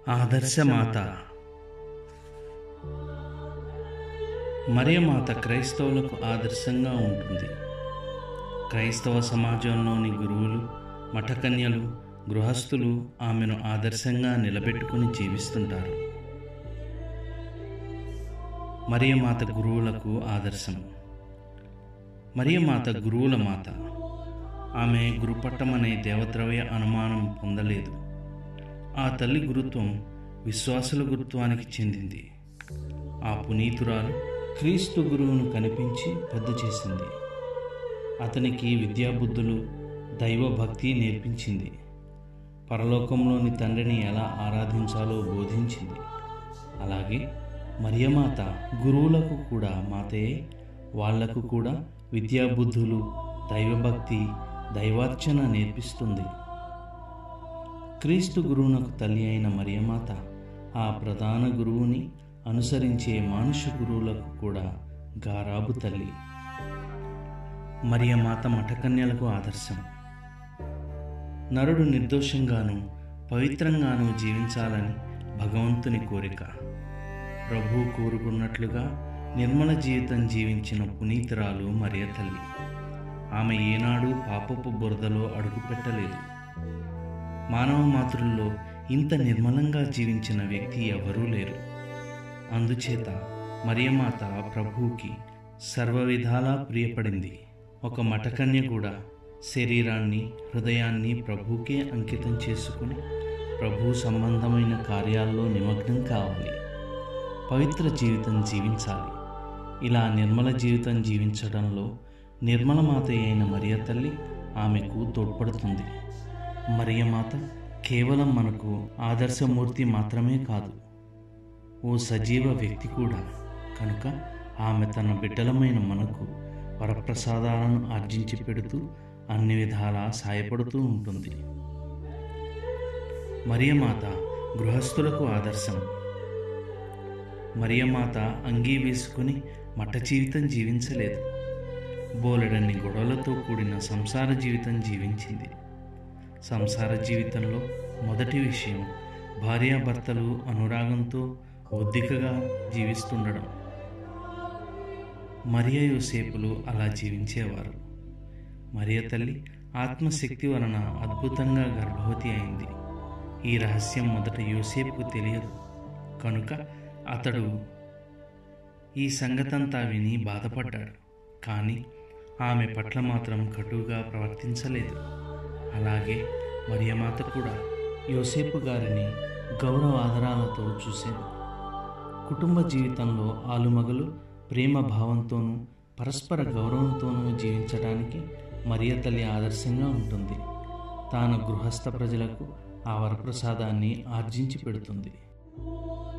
ఆదర్శమాత మరియమాత క్రైస్తవులకు ఆదర్శంగా ఉంటుంది క్రైస్తవ సమాజంలోని గురువులు మఠకన్యలు గృహస్థులు ఆమెను ఆదర్శంగా నిలబెట్టుకుని జీవిస్తుంటారు మరియమాత గురువులకు ఆదర్శం మరియమాత గురువుల మాత ఆమె గురుపట్టం అనే దేవద్రవ్య అనుమానం పొందలేదు ఆ తల్లి గురుత్వం విశ్వాసుల గురుత్వానికి చెందింది ఆ పునీతురాలు క్రీస్తు గురువును కనిపించి పెద్ద చేసింది అతనికి విద్యాబుద్ధులు దైవభక్తి నేర్పించింది పరలోకంలోని తండ్రిని ఎలా ఆరాధించాలో బోధించింది అలాగే మరియమాత గురువులకు కూడా మాతయే వాళ్లకు కూడా విద్యాబుద్ధులు దైవభక్తి దైవార్చన నేర్పిస్తుంది క్రీస్తు గురువునకు తల్లి అయిన మరియమాత ఆ ప్రధాన గురువుని అనుసరించే మానుష గురువులకు కూడా గారాబు తల్లి మరియమాత మఠకన్యలకు ఆదర్శం నరుడు నిర్దోషంగాను పవిత్రంగాను జీవించాలని భగవంతుని కోరిక ప్రభు కోరుకున్నట్లుగా నిర్మల జీవితం జీవించిన పునీతురాలు మరియ తల్లి ఆమె ఏనాడు పాపపు బురదలో అడుగుపెట్టలేదు మానవ మాతృల్లో ఇంత నిర్మలంగా జీవించిన వ్యక్తి ఎవరూ లేరు అందుచేత మరియమాత ప్రభువుకి సర్వవిధాలా ప్రియపడింది ఒక మఠకన్య కూడా శరీరాన్ని హృదయాన్ని ప్రభువుకే అంకితం చేసుకుని ప్రభు సంబంధమైన కార్యాల్లో నిమగ్నం కావాలి పవిత్ర జీవితం జీవించాలి ఇలా నిర్మల జీవితం జీవించడంలో నిర్మలమాత అయిన మరియ తల్లి ఆమెకు తోడ్పడుతుంది మరియమాత కేవలం మనకు ఆదర్శమూర్తి మాత్రమే కాదు ఓ సజీవ వ్యక్తి కూడా కనుక ఆమె తన బిడ్డలమైన మనకు వరప్రసాదాలను ఆర్జించి పెడుతూ అన్ని విధాలా సాయపడుతూ ఉంటుంది మరియమాత గృహస్థులకు ఆదర్శం మరియమాత అంగీ వేసుకుని మఠ జీవితం జీవించలేదు బోలెడన్ని గొడవలతో కూడిన సంసార జీవితం జీవించింది సంసార జీవితంలో మొదటి విషయం భార్యాభర్తలు అనురాగంతో ఒద్దికగా జీవిస్తుండడం మరియ యోసేపులు అలా జీవించేవారు మరియ తల్లి ఆత్మశక్తి వలన అద్భుతంగా గర్భవతి అయింది ఈ రహస్యం మొదట యోసేపుకు తెలియదు కనుక అతడు ఈ సంగతంతా విని బాధపడ్డాడు కానీ ఆమె పట్ల మాత్రం కటుగా ప్రవర్తించలేదు అలాగే మరియమాత కూడా యోసేపు గారిని గౌరవ ఆదరాలతో చూసేది కుటుంబ జీవితంలో ఆలుమగలు ప్రేమ భావంతోనూ పరస్పర గౌరవంతోనూ జీవించడానికి మరియ తల్లి ఆదర్శంగా ఉంటుంది తాను గృహస్థ ప్రజలకు ఆ వరప్రసాదాన్ని ఆర్జించి పెడుతుంది